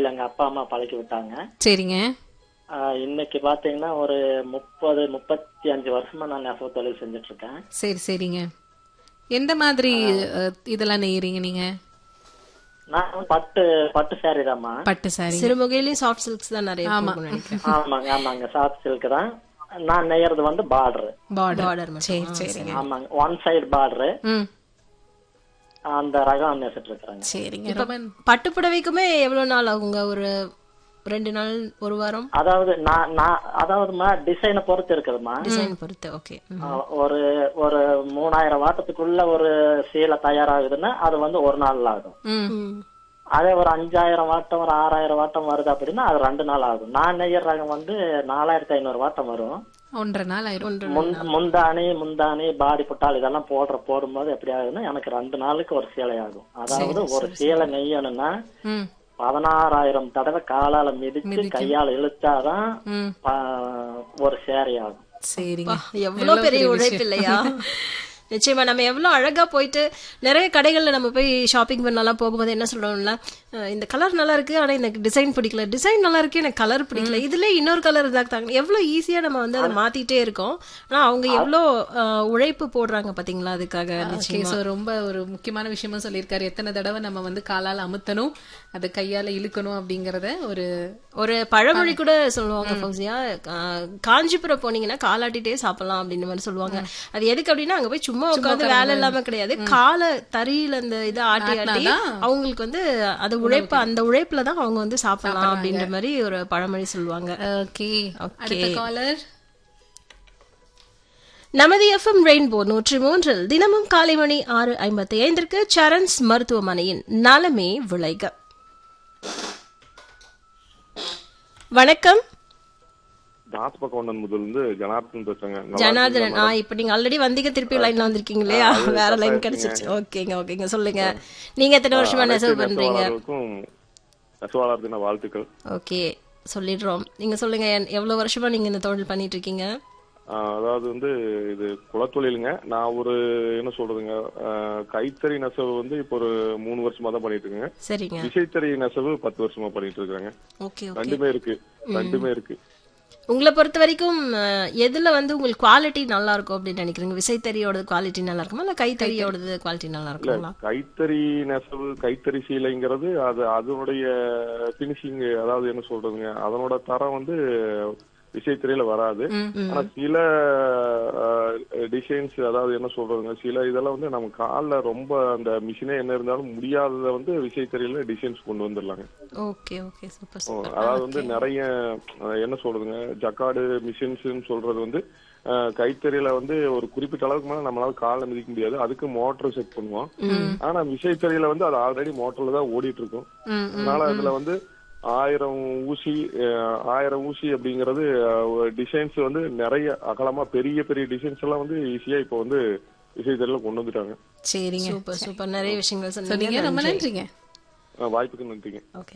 தொழில் எங்க அப்பா அம்மா பழக்கி விட்டாங்க சரிங்க ஆஹ் இன்னைக்கு பாத்தீங்கன்னா ஒரு முப்பது முப்பத்தி அஞ்சு வருஷமா நான் நெசவு தொழில் செஞ்சுட்டு இருக்கேன் சரி சரிங்க எந்த மாதிரி அஹ், இதெல்லாம் நெய்யறீங்க நீங்க நான் பட்டு பட்டு சாரி தாம்மா பட்டு சாரி சிறுமுகையிலயும் சாஃப்ட் சில்க்ஸ் தான் நிறைய போகும்னு நினைக்கிறேன் ஆமாங்க ஆமாங்க சாஃப்ட் சில்க் தான் நான் நெய்யறது வந்து பார்டர் பார்டர் பார்டர் சரி மட்டும் சரிங்க ஆமாங்க ஒன் சைடு பார்டர் ம் அந்த ரகம் நெசிட்டு இருக்கிறேங்க சரிங்க இப்ப ரொம்ப பட்டு புடவைக்குமே எவ்வளவு நாள் ஆகுங்க ஒரு ரெண்டு நாள் ஒரு வாரம் அதாவது நான் நான் அதாவதுமா டிசைனை பொறுத்து இருக்குதுமா டிசைன் பொறுத்து ஓகே ஆஹ் ஒரு ஒரு மூணாயிரம் வாட்டத்துக்குள்ள ஒரு சீலை தயாராகுதுன்னா அது வந்து ஒரு நாள் ஆகும் ம் அதே ஒரு அஞ்சாயிரம் வாட்டம் ஒரு ஆறாயிரம் வாட்டம் வருது அப்படின்னா அது ரெண்டு நாள் ஆகும் நான் நெய்யற ரகம் வந்து நாலாயிரத்தி ஐநூறு வாட்டம் வரும் ஒன்றரை நாள் ஆயிரும் முன்- முந்தானி முந்தானி பாடி புட்டால் இதெல்லாம் போடுற போடும்போது எப்படி ஆகுதுன்னா எனக்கு ரெண்டு நாளுக்கு ஒரு சீலை ஆகும் அதாவது ஒரு சீலை நெய்யணும்னா ம் பதினாறாயிரம் தடவை காலால மிதிச்சு கையால இழுத்தாதான் ம் ப- ஒரு சேரை ஆகும் சரிங்க எவ்வளவு பெரிய உழைப்பு இல்லையா நிச்சயமா நம்ம எவ்வளவு அழகா போயிட்டு நிறைய கடைகள்ல நம்ம போய் ஷாப்பிங் பண்ணலாம் போகும்போது என்ன சொல்றோம்ல அஹ் இந்த கலர் நல்லா இருக்கு ஆனா எனக்கு டிசைன் பிடிக்கல டிசைன் நல்லா இருக்கு எனக்கு கலர் பிடிக்கல இதுல இன்னொரு கலர் இதாக்குறாங்க எவ்வளவு ஈஸியா நம்ம வந்து அதை மாத்திட்டே இருக்கோம் ஆனா அவங்க எவ்வளவு அஹ், உழைப்பு போடுறாங்க பாத்தீங்களா அதுக்காக ஓகே நிச்சயமா சோ ரொம்ப ஒரு முக்கியமான விஷயமும் சொல்லியிருக்காரு எத்தனை தடவை நம்ம வந்து காலால அமுத்தணும் அது கையால இழுக்கணும் அப்படிங்கறத ஒரு ஒரு பழமொழி கூட சொல்லுவாங்க ஃபௌசியா கா- காஞ்சிபுரம் போனீங்கன்னா காலாட்டிட்டே சாப்பிடலாம் அப்படின்னு மாதிரி சொல்லுவாங்க அது எதுக்கு அப்படின்னா அங்க போய் சும்மா உட்காந்து வேலை இல்லாம கிடையாது காலை தறியில அந்த இதை ஆட்டி ஆட்டி அவங்களுக்கு வந்து அது உழைப்பு அந்த உழைப்புல தான் அவங்க வந்து சாப்பிடலாம் அப்படின்ற மாதிரி ஒரு பழமொழி சொல்லுவாங்க ஓகே அடுத்த காலர் நமது எஃப்எம் ரெயின்போ நூற்றி மூன்றில் தினமும் காலை மணி ஆறு ஐம்பத்தி ஐந்திற்கு சரண்ஸ் மருத்துவமனையின் நலமே விளைக வணக்கம் தாஸ்பகவுண்டன் முதல் இருந்து ஜனார்த்தன் பேசுறேங்க நல்லா ஜனார்தனன் ஆ இப்ப நீங்க ஆல்ரெடி வந்தீங்க திருப்பி லைன்ல வந்திருக்கீங்க இல்லையா வேற லைன் கிடைச்சிருச்சு ஓகேங்க ஓகேங்க சொல்லுங்க நீங்க எத்தனை வருஷமா நெசவு பண்றீங்க நெசவாளர்களுக்கும் நெசவாளர் தின வாழ்த்துக்கள் ஓகே சொல்லிடுறோம் நீங்க சொல்லுங்க என்- எவ்வளவு வருஷமா நீங்க இந்த தொழில் பண்ணிட்டு இருக்கீங்க ஆஹ் அதாவது வந்து இது குலத்தொழிலுங்க நான் ஒரு என்ன சொல்றதுங்க ஆஹ் கைத்தறி நெசவு வந்து இப்போ ஒரு மூணு வருஷமா தான் பண்ணிட்டு இருக்கேங்க சரிங்க விசைத்தறி நெசவு பத்து வருஷமா பண்ணிட்டு இருக்கிறேங்க ஓகே ஓகே ரெண்டுமே இருக்கு ரெண்டுமே இருக்கு உங்களை பொறுத்த வரைக்கும் அஹ், எதுல வந்து உங்களுக்கு குவாலிட்டி நல்லா இருக்கும் அப்படின்னு நினைக்கிறீங்க விசைத்தறியோட குவாலிட்டி நல்லா இருக்குமா இல்ல கைத்தறியோடது குவாலிட்டி நல்லா இருக்குங்களா கைத்தறி நெசவு கைத்தறி சீலைங்கிறது அது அதனுடைய பினிஷிங் அதாவது என்ன சொல்றதுங்க அதனோட தரம் வந்து விசைத்தறியில வராது ஆனா சில டிசைன்ஸ் அதாவது என்ன சொல்றதுங்க சில இதெல்லாம் வந்து நம்ம கால்ல ரொம்ப அந்த மிஷினே என்ன இருந்தாலும் முடியாததை வந்து விசைத்தறியில டிசைன்ஸ் கொண்டு வந்துடலாங்க ஓகே ஓகே சூப்பர் ஓ, சூப்பர் அதாவது வந்து நிறைய அஹ், என்ன சொல்றதுங்க ஜக்காடு மிஷின்ஸ் சொல்றது வந்து அஹ், கைத்தறியில வந்து ஒரு குறிப்பிட்ட அளவுக்கு மேல நம்மளால காலை மிதிக்க முடியாது அதுக்கு மோட்டர் செட் பண்ணுவோம் ஆனா விசைத்தறியில வந்து அது ஆல்ரெடி மோட்டர்ல தான் ஓடிட்டு இருக்கும் அதனால அதுல வந்து ஆயிரம் ஊசி அஹ், ஆயிரம் ஊசி அப்படிங்கறது டிசைன்ஸ் வந்து நிறைய அகலமா பெரிய பெரிய டிசைன்ஸ் எல்லாம் வந்து ஈஸியா இப்போ வந்து விசைத்தறியில கொண்டு வந்துட்டாங்க சரிங்க சூப்பர் சூப்பர் நிறைய விஷயங்கள் சொன்னீங்க சொன்னீங்க ரொம்ப நன்றிங்க அஹ், வாய்ப்புக்கு நன்றிங்க ஓகே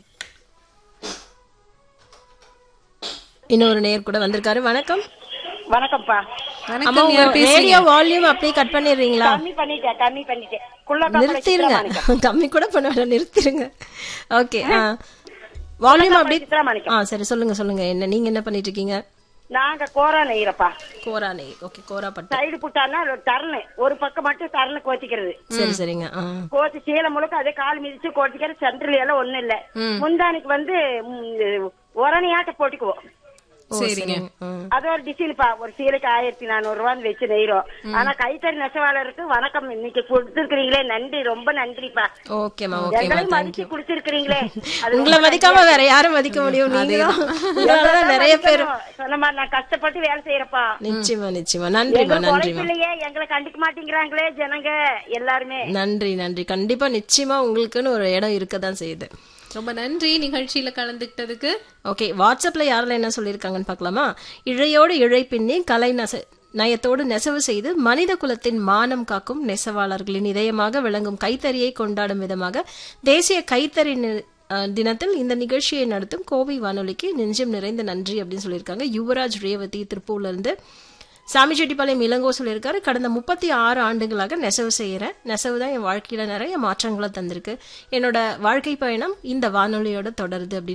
இன்னொரு நேர் கூட வந்திருக்காரு வணக்கம் வணக்கம்ப்பா அம்மா வணக்கம் உங்க யார் பேசுறீங்க ரேடியோ வால்யூம் அப்படியே கட் பண்ணிடுறீங்களா கம்மி பண்ணிட்டேன் கம்மி பண்ணிட்டேன் குள்ள நிறுத்திருங்க கம்மி கூட பண்ண வேண்டாம் நிறுத்திருங்க ஓகே வால்யூம் அப்படியே சித்ராமாணிக்கம் ஆ சரி சொல்லுங்க சொல்லுங்க என்ன நீங்க என்ன பண்ணிட்டு இருக்கீங்க நாங்க கோரா நெய்யறப்பா கோரா நெய் ஓகே கோரா பட்டு சைடு புட்டானா தரலு ஒரு பக்கம் மட்டும் தரலு கோச்சிக்கிறது சரி சரிங்க ஆ கோச்சி சீலை முழுக்க அதே கால் மிதிச்சு கோச்சிக்கிறது சென்ட்ரல் எல்லாம் ஒண்ணும் இல்ல முந்தானிக்கு வந்து ம், உரணியாட்ட போட்டுக்குவோம் ஓ, சரிங்க. ம். அது ஒரு டிசைன்ப்பா ஒரு சீலைக்கு ஆயிரத்தி நானூறு ரூபான்னு வச்சு நெய்றோம் ஆனா கைத்தறி நெசவாளருக்கு வணக்கம் இன்னைக்கு கொடுத்துருக்கீங்களே நன்றி ரொம்ப நன்றிப்பா ஓகேம்மா ஓகேம்மா எங்களையும் தேங்க்யூ மதிச்சு கொடுத்துருக்கீங்களே அது உங்களை மதிக்காம வேற யாரும் மதிக்க முடியும் நீங்க தான். உங்களாலதான் நிறைய பேர் சொன்ன மாதிரி நான் கஷ்டப்பட்டு வேலை செய்யறப்பா நிச்சயமா நிச்சயமா நன்றிமா எங்களுக்கு நன்றிமா உழைப்பில்லையே எங்களை கண்டுக்க மாட்டேங்கிறாங்களே ஜனங்க எல்லாருமே நன்றி நன்றி கண்டிப்பா நிச்சயமா உங்களுக்குன்னு ஒரு இடம் இருக்கதான் செய்யுது ரொம்ப நன்றி நிகழ்ச்சியில கலந்துக்கிட்டதுக்கு ஓகே வாட்ஸ்அப்ல யாரெல்லாம் என்ன சொல்லியிருக்காங்கன்னு பார்க்கலாமா இழையோடு இழை பின்னி கலை நெச நயத்தோடு நெசவு செய்து மனித குலத்தின் மானம் காக்கும் நெசவாளர்களின் இதயமாக விளங்கும் கைத்தறியை கொண்டாடும் விதமாக தேசிய கைத்தறி நி- அஹ், தினத்தில் இந்த நிகழ்ச்சியை நடத்தும் கோவை வானொலிக்கு நெஞ்சம் நிறைந்த நன்றி அப்படின்னு சொல்லியிருக்காங்க யுவராஜ் ரேவதி திருப்பூர்ல இருந்து சாமிச்செட்டிப்பாளையம் இளங்கோ சொல்லியிருக்காரு கடந்த முப்பத்தி ஆறு ஆண்டுகளாக நெசவு செய்யறேன் நெசவு தான் என் வாழ்க்கையில நிறைய மாற்றங்களை தந்திருக்கு என்னோட வாழ்க்கை பயணம் இந்த வானொலியோட தொடருது அப்படின்னு